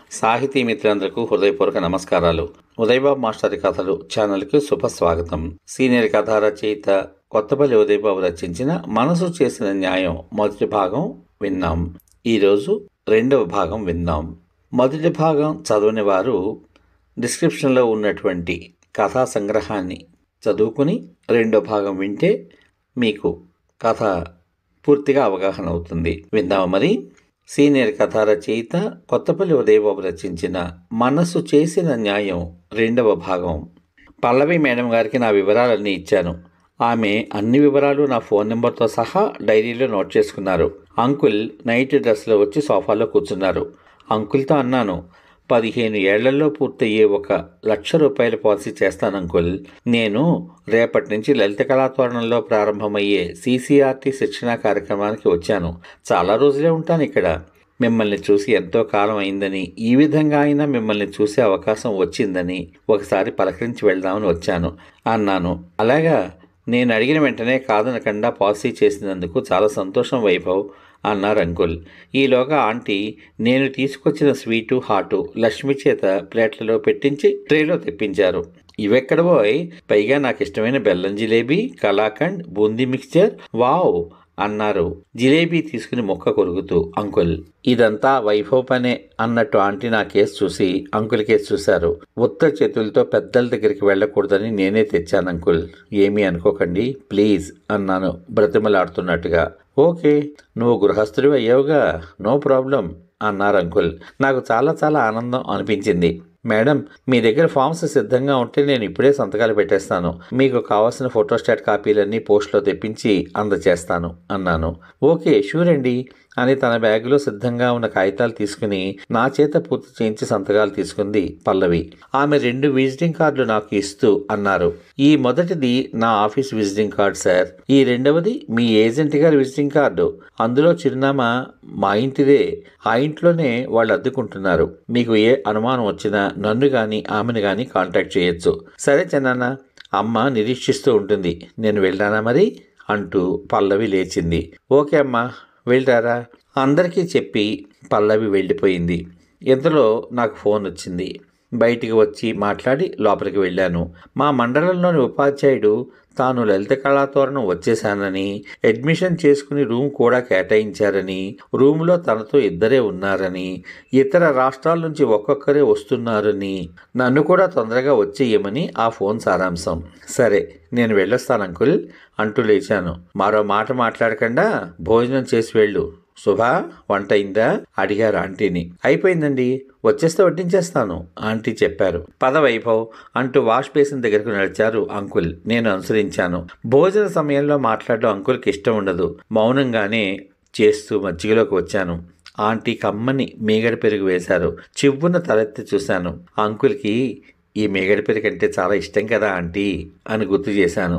సాహితీ మిత్రులందరికీ హృదయపూర్వక నమస్కారాలు ఉదయబాబు మాస్టర్ కథలు ఛానల్కి శుభ స్వాగతం సీనియర్ కథా రచయిత కొత్తపల్లి ఉదయబాబు రచించిన మనసు చేసిన న్యాయం మొదటి భాగం విన్నాం ఈరోజు రెండవ భాగం విన్నాం మొదటి భాగం చదవని వారు డిస్క్రిప్షన్లో ఉన్నటువంటి కథా సంగ్రహాన్ని చదువుకుని రెండో భాగం వింటే మీకు కథ పూర్తిగా అవగాహన అవుతుంది విందామా మరి సీనియర్ కథా రచయిత కొత్తపల్లి ఉదయబాబు రచించిన మనసు చేసిన న్యాయం రెండవ భాగం పల్లవి మేడం గారికి నా వివరాలన్నీ ఇచ్చాను ఆమె అన్ని వివరాలు నా ఫోన్ నెంబర్తో సహా డైరీలో నోట్ చేసుకున్నారు అంకుల్ నైట్ డ్రెస్లో వచ్చి సోఫాలో కూర్చున్నారు అంకుల్తో అన్నాను పదిహేను ఏళ్లలో పూర్తయ్యే ఒక లక్ష రూపాయల పాలసీ చేస్తాను అంకుల్ నేను రేపటి నుంచి లలిత కళాతోరణంలో ప్రారంభమయ్యే సీసీఆర్టీ శిక్షణా కార్యక్రమానికి వచ్చాను చాలా రోజులే ఉంటాను ఇక్కడ మిమ్మల్ని చూసి ఎంతో కాలం అయిందని ఈ విధంగా అయినా మిమ్మల్ని చూసే అవకాశం వచ్చిందని ఒకసారి పలకరించి వెళ్దామని వచ్చాను అన్నాను అలాగా నేను అడిగిన వెంటనే కాదనకుండా పాలసీ చేసినందుకు చాలా సంతోషం వైభవ్ అన్నారు అంకుల్ ఈలోగా ఆంటీ నేను తీసుకొచ్చిన స్వీటు హాటు లక్ష్మి చేత ప్లేట్లలో పెట్టించి ట్రేలో తెప్పించారు ఇవెక్కడ పోయ్ పైగా నాకు ఇష్టమైన బెల్లం జిలేబీ కలాకండ్ బూందీ మిక్స్చర్ వావ్ అన్నారు జిలేబీ తీసుకుని మొక్క కొరుకుతూ అంకుల్ ఇదంతా వైభవ్ పనే అన్నట్టు ఆంటీ నా కేసు చూసి అంకుల్ కేసు చూశారు ఉత్త చేతులతో పెద్దల దగ్గరికి వెళ్ళకూడదని నేనే తెచ్చాను అంకుల్ ఏమీ అనుకోకండి ప్లీజ్ అన్నాను బ్రతిమలాడుతున్నట్టుగా ఓకే నువ్వు గృహస్థుడు అయ్యావుగా నో ప్రాబ్లం అన్నారు అంకుల్ నాకు చాలా చాలా ఆనందం అనిపించింది మేడం మీ దగ్గర ఫామ్స్ సిద్ధంగా ఉంటే నేను ఇప్పుడే సంతకాలు పెట్టేస్తాను మీకు కావాల్సిన ఫోటోస్టాట్ కాపీలన్నీ పోస్ట్లో తెప్పించి అందచేస్తాను అన్నాను ఓకే షూర్ అండి అని తన బ్యాగులో సిద్ధంగా ఉన్న కాగితాలు తీసుకుని నా చేత పూర్తి చేయించి సంతకాలు తీసుకుంది పల్లవి ఆమె రెండు విజిటింగ్ కార్డులు నాకు ఇస్తూ అన్నారు ఈ మొదటిది నా ఆఫీస్ విజిటింగ్ కార్డ్ సార్ ఈ రెండవది మీ ఏజెంట్ గారి విజిటింగ్ కార్డు అందులో చిరునామా మా ఇంటిదే ఆ ఇంట్లోనే వాళ్ళు అద్దుకుంటున్నారు మీకు ఏ అనుమానం వచ్చినా నన్ను కానీ ఆమెను కానీ కాంటాక్ట్ చేయొచ్చు సరే చెన్నాన్న అమ్మ నిరీక్షిస్తూ ఉంటుంది నేను వెళ్ళానా మరి అంటూ పల్లవి లేచింది ఓకే అమ్మా వెళ్ళారా అందరికీ చెప్పి పల్లవి వెళ్ళిపోయింది ఇంతలో నాకు ఫోన్ వచ్చింది బయటికి వచ్చి మాట్లాడి లోపలికి వెళ్ళాను మా మండలంలోని ఉపాధ్యాయుడు తాను లలిత కళాతోరణం వచ్చేశానని అడ్మిషన్ చేసుకుని రూమ్ కూడా కేటాయించారని రూములో తనతో ఇద్దరే ఉన్నారని ఇతర రాష్ట్రాల నుంచి ఒక్కొక్కరే వస్తున్నారని నన్ను కూడా తొందరగా వచ్చేయమని ఆ ఫోన్ సారాంశం సరే నేను వెళ్ళొస్తాను అంకుల్ అంటూ లేచాను మరో మాట మాట్లాడకుండా భోజనం చేసి వెళ్ళు శుభ వంట అయిందా అడిగారు ఆంటీని అయిపోయిందండి వచ్చేస్తే వడ్డించేస్తాను ఆంటీ చెప్పారు పద వైభవ్ అంటూ వాష్ బేసిన్ దగ్గరకు నడిచారు అంకుల్ నేను అనుసరించాను భోజన సమయంలో మాట్లాడడం అంకుల్కి ఇష్టం ఉండదు మౌనంగానే చేస్తూ మజ్జిగలోకి వచ్చాను ఆంటీ కమ్మని మీగడ పెరుగు వేశారు చివ్వున తలెత్తి చూశాను అంకుల్కి ఈ మేగడి పెరుగు అంటే చాలా ఇష్టం కదా ఆంటీ అని గుర్తు చేశాను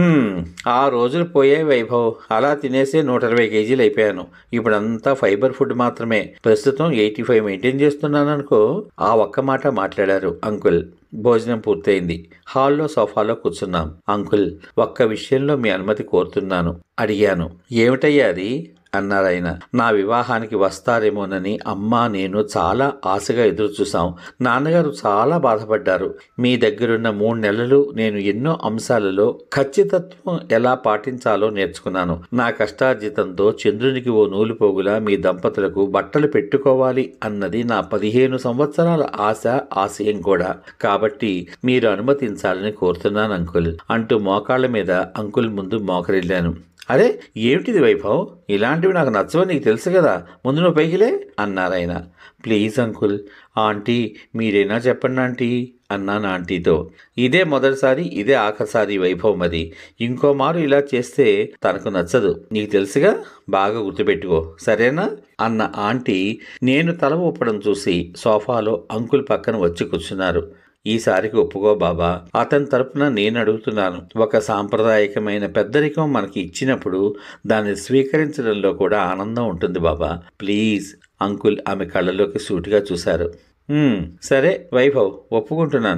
ఆ రోజులు పోయే వైభవ్ అలా తినేసే నూట ఇరవై కేజీలు అయిపోయాను ఇప్పుడంతా ఫైబర్ ఫుడ్ మాత్రమే ప్రస్తుతం ఎయిటీ ఫైవ్ మెయింటైన్ చేస్తున్నాను అనుకో ఆ ఒక్క మాట మాట్లాడారు అంకుల్ భోజనం పూర్తయింది హాల్లో సోఫాలో కూర్చున్నాం అంకుల్ ఒక్క విషయంలో మీ అనుమతి కోరుతున్నాను అడిగాను ఏమిటయ్యా అది అన్నారాయన నా వివాహానికి వస్తారేమోనని అమ్మ నేను చాలా ఆశగా ఎదురు చూసాం నాన్నగారు చాలా బాధపడ్డారు మీ దగ్గరున్న మూడు నెలలు నేను ఎన్నో అంశాలలో ఖచ్చితత్వం ఎలా పాటించాలో నేర్చుకున్నాను నా కష్టార్జితంతో చంద్రునికి ఓ నూలు పోగులా మీ దంపతులకు బట్టలు పెట్టుకోవాలి అన్నది నా పదిహేను సంవత్సరాల ఆశ ఆశయం కూడా కాబట్టి మీరు అనుమతించాలని కోరుతున్నాను అంకుల్ అంటూ మోకాళ్ళ మీద అంకుల్ ముందు మోకరిల్లాను అరే ఏమిటిది వైభవ్ ఇలాంటివి నాకు నచ్చవని నీకు తెలుసు కదా ముందు నువ్వు పైకిలే అన్నారాయన ప్లీజ్ అంకుల్ ఆంటీ మీరైనా చెప్పండి ఆంటీ అన్నాను ఆంటీతో ఇదే మొదటిసారి ఇదే ఆఖరిసారి వైభవ్ మరి ఇంకో మారు ఇలా చేస్తే తనకు నచ్చదు నీకు తెలుసుగా బాగా గుర్తుపెట్టుకో సరేనా అన్న ఆంటీ నేను తల ఊపడం చూసి సోఫాలో అంకుల్ పక్కన వచ్చి కూర్చున్నారు ఈసారికి ఒప్పుకో బాబా అతని తరపున నేను అడుగుతున్నాను ఒక సాంప్రదాయకమైన పెద్దరికం మనకి ఇచ్చినప్పుడు దాన్ని స్వీకరించడంలో కూడా ఆనందం ఉంటుంది బాబా ప్లీజ్ అంకుల్ ఆమె కళ్ళలోకి సూటిగా చూశారు "మ్మ్, సరే వైభవ్ ఒప్పుకుంటున్నాను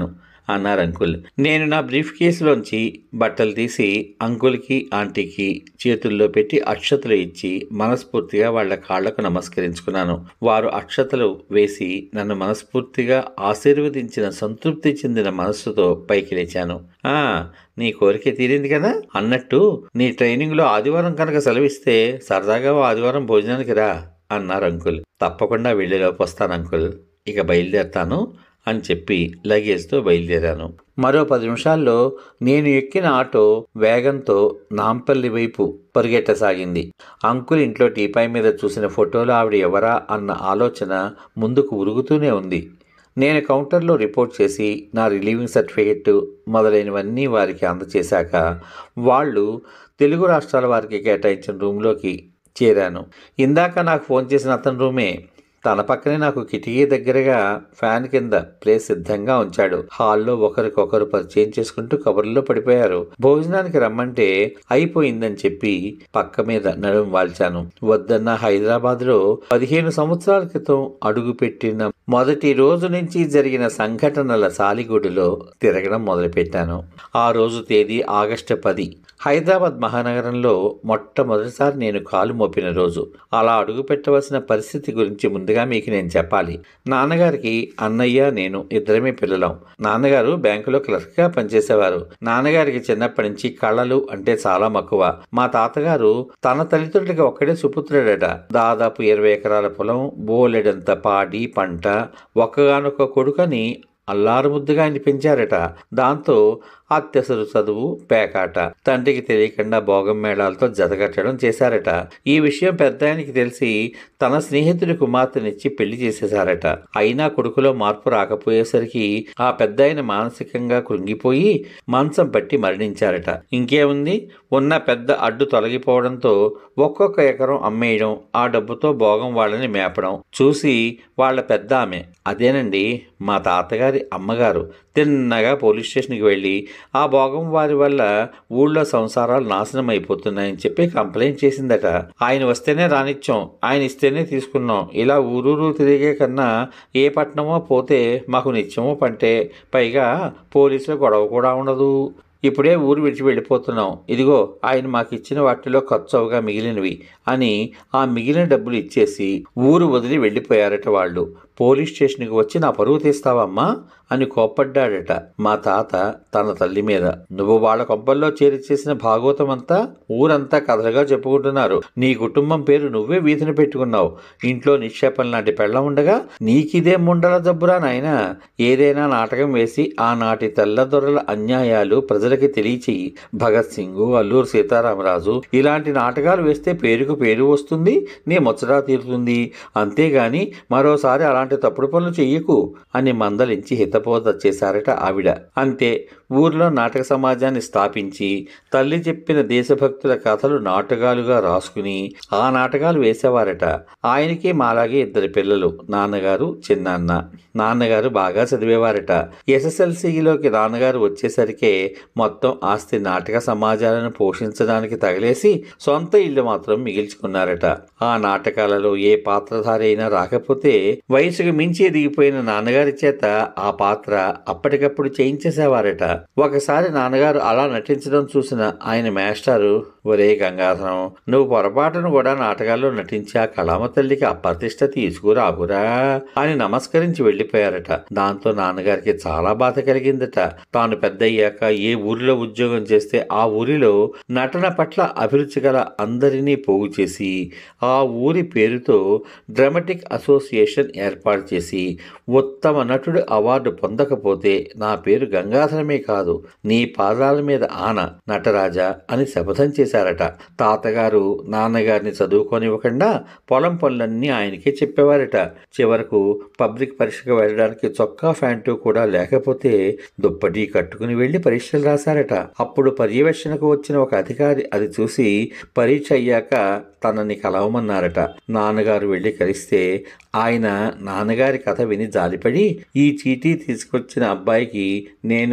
అన్నారు అంకుల్ నేను నా బ్రీఫ్ కేసులోంచి బట్టలు తీసి అంకుల్కి ఆంటీకి చేతుల్లో పెట్టి అక్షతలు ఇచ్చి మనస్ఫూర్తిగా వాళ్ళ కాళ్లకు నమస్కరించుకున్నాను వారు అక్షతలు వేసి నన్ను మనస్ఫూర్తిగా ఆశీర్వదించిన సంతృప్తి చెందిన మనస్సుతో పైకి లేచాను ఆ నీ కోరిక తీరింది కదా అన్నట్టు నీ ట్రైనింగ్లో ఆదివారం కనుక సెలవిస్తే సరదాగా ఓ ఆదివారం భోజనానికి రా అన్నారు అంకుల్ తప్పకుండా వెళ్ళేలోపు వస్తాను అంకుల్ ఇక బయలుదేరతాను అని చెప్పి లగేజ్తో బయలుదేరాను మరో పది నిమిషాల్లో నేను ఎక్కిన ఆటో వేగంతో నాంపల్లి వైపు పరిగెట్టసాగింది అంకుల్ ఇంట్లో టీపాయ్ మీద చూసిన ఫోటోలో ఆవిడ ఎవరా అన్న ఆలోచన ముందుకు ఉరుగుతూనే ఉంది నేను కౌంటర్లో రిపోర్ట్ చేసి నా రిలీవింగ్ సర్టిఫికెట్ మొదలైనవన్నీ వారికి అందచేశాక వాళ్ళు తెలుగు రాష్ట్రాల వారికి కేటాయించిన రూమ్లోకి చేరాను ఇందాక నాకు ఫోన్ చేసిన అతని రూమే తన పక్కనే నాకు కిటికీ దగ్గరగా ఫ్యాన్ కింద ప్లేస్ సిద్ధంగా ఉంచాడు హాల్లో ఒకరికొకరు పరిచయం చేసుకుంటూ కబుర్లో పడిపోయారు భోజనానికి రమ్మంటే అయిపోయిందని చెప్పి పక్క మీద నడుం వాల్చాను వద్దన్న హైదరాబాద్ లో పదిహేను సంవత్సరాల క్రితం అడుగుపెట్టిన మొదటి రోజు నుంచి జరిగిన సంఘటనల సాలిగూడులో తిరగడం మొదలుపెట్టాను ఆ రోజు తేదీ ఆగస్టు పది హైదరాబాద్ మహానగరంలో మొట్టమొదటిసారి నేను కాలు మోపిన రోజు అలా అడుగు పెట్టవలసిన పరిస్థితి గురించి ముందుగా మీకు నేను చెప్పాలి నాన్నగారికి అన్నయ్య నేను ఇద్దరమే పిల్లలం నాన్నగారు బ్యాంకులో క్లర్క్గా పనిచేసేవారు నాన్నగారికి చిన్నప్పటి నుంచి కళలు అంటే చాలా మక్కువ మా తాతగారు తన తల్లిదండ్రులకి ఒక్కడే సుపుత్రుడట దాదాపు ఇరవై ఎకరాల పొలం బోలెడంత పాడి పంట ఒక్కగానొక్క కొడుకని అల్లారు ముద్దుగా ఆయన పెంచారట దాంతో అత్యసరు చదువు పేకాట తండ్రికి తెలియకుండా భోగం మేళాలతో జతకట్టడం చేశారట ఈ విషయం పెద్ద ఆయనకి తెలిసి తన స్నేహితుడి కుమార్తెనిచ్చి పెళ్లి చేసేశారట అయినా కొడుకులో మార్పు రాకపోయేసరికి ఆ పెద్ద ఆయన మానసికంగా కృంగిపోయి మంచం పట్టి మరణించారట ఇంకేముంది ఉన్న పెద్ద అడ్డు తొలగిపోవడంతో ఒక్కొక్క ఎకరం అమ్మేయడం ఆ డబ్బుతో భోగం వాళ్ళని మేపడం చూసి వాళ్ళ పెద్ద ఆమె అదేనండి మా తాతగారి అమ్మగారు తిన్నగా పోలీస్ స్టేషన్కి వెళ్ళి ఆ భోగం వారి వల్ల ఊళ్ళో సంసారాలు నాశనం అయిపోతున్నాయని చెప్పి కంప్లైంట్ చేసిందట ఆయన వస్తేనే రానిచ్చాం ఆయన ఇస్తేనే తీసుకున్నాం ఇలా ఊరూరు తిరిగే కన్నా ఏ పట్టణమో పోతే మాకు నిత్యమో పంటే పైగా పోలీసుల గొడవ కూడా ఉండదు ఇప్పుడే ఊరు విడిచి వెళ్ళిపోతున్నాం ఇదిగో ఆయన మాకు ఇచ్చిన వాటిలో ఖర్చు అవగా మిగిలినవి అని ఆ మిగిలిన డబ్బులు ఇచ్చేసి ఊరు వదిలి వెళ్ళిపోయారట వాళ్ళు పోలీస్ స్టేషన్కి వచ్చి నా పరువు తీస్తావమ్మా అని కోప్పడ్డాడట మా తాత తన తల్లి మీద నువ్వు వాళ్ళ కొంపల్లో చేరి చేసిన భాగవతం అంతా ఊరంతా కథలుగా చెప్పుకుంటున్నారు నీ కుటుంబం పేరు నువ్వే వీధిని పెట్టుకున్నావు ఇంట్లో నిక్షేపం లాంటి పెళ్ళం ఉండగా నీకిదే ముండల జబ్బురా నాయనా ఏదైనా నాటకం వేసి ఆనాటి తెల్లదొరల అన్యాయాలు ప్రజలకి తెలియచేయి భగత్ సింగ్ అల్లూరు సీతారామరాజు ఇలాంటి నాటకాలు వేస్తే పేరుకు పేరు వస్తుంది నీ ముచ్చటా తీరుతుంది అంతేగాని మరోసారి అలాంటి తప్పుడు పనులు చెయ్యకు అని మందలించి హితబోధ చేశారట ఆవిడ అంతే ఊర్లో నాటక సమాజాన్ని స్థాపించి తల్లి చెప్పిన దేశభక్తుల కథలు నాటకాలుగా రాసుకుని ఆ నాటకాలు వేసేవారట ఆయనకి మాలాగే ఇద్దరు పిల్లలు నాన్నగారు చిన్నాన్న నాన్నగారు బాగా చదివేవారట ఎస్ఎస్ఎల్సిలోకి నాన్నగారు వచ్చేసరికే మొత్తం ఆస్తి నాటక సమాజాలను పోషించడానికి తగిలేసి సొంత ఇల్లు మాత్రం మిగిల్చుకున్నారట ఆ నాటకాలలో ఏ పాత్రధారి అయినా రాకపోతే వయసుకు మించి ఎదిగిపోయిన నాన్నగారి చేత ఆ పాత్ర అప్పటికప్పుడు చేయించేసేవారట ఒకసారి నాన్నగారు అలా నటించడం చూసిన ఆయన మేస్టారు ఒరే గంగాధరం నువ్వు పొరపాటును కూడా నాటకాల్లో నటించి ఆ కళామ తల్లికి అప్రతిష్ట తీసుకురాకురా అని నమస్కరించి వెళ్ళిపోయారట దాంతో నాన్నగారికి చాలా బాధ కలిగిందట తాను పెద్దయ్యాక ఏ ఊరిలో ఉద్యోగం చేస్తే ఆ ఊరిలో నటన పట్ల అభిరుచి గల అందరినీ పోగు చేసి ఆ ఊరి పేరుతో డ్రామాటిక్ అసోసియేషన్ ఏర్పాటు చేసి ఉత్తమ నటుడు అవార్డు పొందకపోతే నా పేరు గంగాధరమే కాదు నీ పాదాల మీద ఆన నటరాజా అని శపథం చేశారట తాతగారు నాన్నగారిని చదువుకోనివ్వకుండా పొలం పనులన్నీ ఆయనకే చెప్పేవారట చివరకు పబ్లిక్ పరీక్షకు వెళ్ళడానికి చొక్కా ఫ్యాంటు కూడా లేకపోతే దుప్పటి కట్టుకుని వెళ్లి పరీక్షలు రాశారట అప్పుడు పర్యవేక్షణకు వచ్చిన ఒక అధికారి అది చూసి పరీక్ష అయ్యాక తనని కలవమన్నారట నాన్నగారు వెళ్ళి కలిస్తే ఆయన నాన్నగారి కథ విని జాలిపడి ఈ చీటీ తీసుకొచ్చిన అబ్బాయికి నేను వచ్చి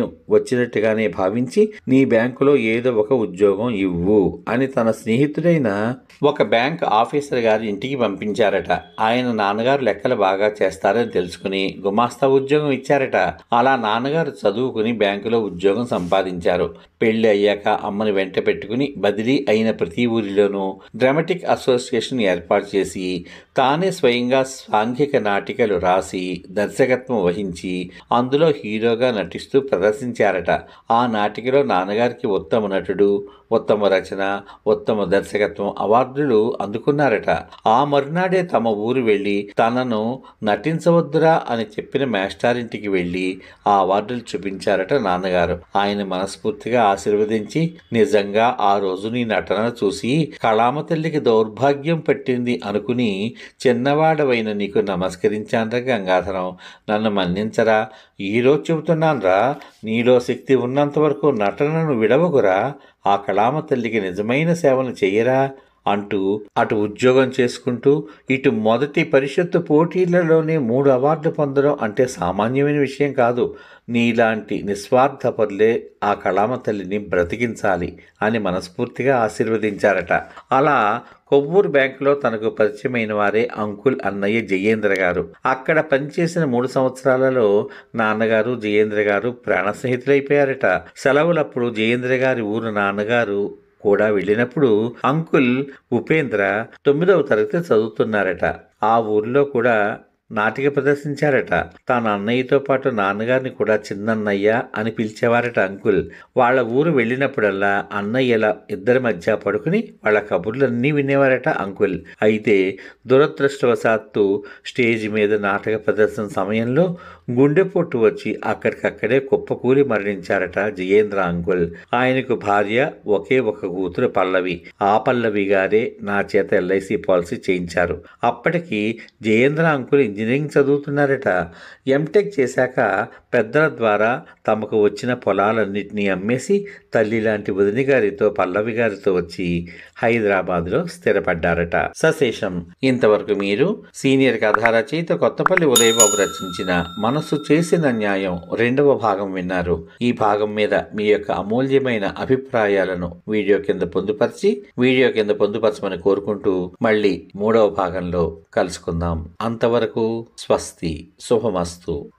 వచ్చినట్టుగానే భావించి నీ బ్యాంకులో ఏదో ఒక ఉద్యోగం ఇవ్వు అని తన స్నేహితుడైన ఒక బ్యాంక్ ఆఫీసర్ గారి ఇంటికి పంపించారట ఆయన నాన్నగారు లెక్కలు బాగా చేస్తారని తెలుసుకుని గుమాస్తా ఉద్యోగం ఇచ్చారట అలా నాన్నగారు చదువుకుని బ్యాంకులో ఉద్యోగం సంపాదించారు పెళ్లి అయ్యాక అమ్మని వెంట పెట్టుకుని బదిలీ అయిన ప్రతి ఊరిలోనూ డ్రామాటిక్ అసోసియేషన్ ఏర్పాటు చేసి తానే స్వయంగా సాంఘిక నాటికలు రాసి దర్శకత్వం వహించి అందులో హీరోగా నటిస్తూ ప్రదర్శించారట ఆ నాటికలో నాన్నగారికి ఉత్తమ నటుడు ఉత్తమ రచన ఉత్తమ దర్శకత్వం అవార్డులు అందుకున్నారట ఆ మరునాడే తమ ఊరు వెళ్ళి తనను నటించవద్దురా అని చెప్పిన మేస్టారింటికి వెళ్ళి ఆ అవార్డులు చూపించారట నాన్నగారు ఆయన మనస్ఫూర్తిగా ఆశీర్వదించి నిజంగా ఆ రోజు నీ నటనను చూసి కళామ తల్లికి దౌర్భాగ్యం పట్టింది అనుకుని చిన్నవాడవైన నీకు నమస్కరించాన్రా గంగాధరం నన్ను మన్నించరా ఈరోజు చెబుతున్నాన్రా నీలో శక్తి ఉన్నంత వరకు నటనను విడవకురా ఆ కళామ తల్లికి నిజమైన సేవలు చెయ్యరా అంటూ అటు ఉద్యోగం చేసుకుంటూ ఇటు మొదటి పరిషత్తు పోటీలలోనే మూడు అవార్డులు పొందడం అంటే సామాన్యమైన విషయం కాదు నీలాంటి నిస్వార్థ పరులే ఆ కళామ తల్లిని బ్రతికించాలి అని మనస్ఫూర్తిగా ఆశీర్వదించారట అలా కొవ్వూరు బ్యాంకులో తనకు పరిచయమైన వారే అంకుల్ అన్నయ్య జయేంద్ర గారు అక్కడ పనిచేసిన మూడు సంవత్సరాలలో నాన్నగారు జయేంద్ర గారు ప్రాణ స్నేహితులైపోయారట సెలవులప్పుడు జయేంద్ర గారి ఊరు నాన్నగారు కూడా వెళ్ళినప్పుడు అంకుల్ ఉపేంద్ర తొమ్మిదవ తరగతి చదువుతున్నారట ఆ ఊర్లో కూడా నాటిక ప్రదర్శించారట తన అన్నయ్యతో పాటు నాన్నగారిని కూడా చిన్నన్నయ్య అని పిలిచేవారట అంకుల్ వాళ్ళ ఊరు వెళ్ళినప్పుడల్లా అన్నయ్యల ఇద్దరి మధ్య పడుకుని వాళ్ళ కబుర్లన్నీ వినేవారట అంకుల్ అయితే దురదృష్టవశాత్తు స్టేజ్ మీద నాటక ప్రదర్శన సమయంలో గుండెపోటు వచ్చి అక్కడికక్కడే కుప్పకూలి మరణించారట జయేంద్ర అంకుల్ ఆయనకు భార్య ఒకే ఒక కూతురు పల్లవి ఆ పల్లవి గారే నా చేత ఎల్ఐసి పాలసీ చేయించారు అప్పటికి జయేంద్ర అంకుల్ ఇంజనీరింగ్ చదువుతున్నారట ఎంటెక్ చేశాక పెద్దల ద్వారా తమకు వచ్చిన పొలాలన్నింటినీ అమ్మేసి తల్లి లాంటి వదిని గారితో పల్లవి గారితో వచ్చి హైదరాబాద్లో స్థిరపడ్డారట సశేషం ఇంతవరకు మీరు సీనియర్ కథా రచయిత కొత్తపల్లి ఉదయబాబు రచించిన మనసు చేసిన న్యాయం రెండవ భాగం విన్నారు ఈ భాగం మీద మీ యొక్క అమూల్యమైన అభిప్రాయాలను వీడియో కింద పొందుపరిచి వీడియో కింద పొందుపరచమని కోరుకుంటూ మళ్ళీ మూడవ భాగంలో కలుసుకుందాం అంతవరకు స్వస్తి శుభమస్తు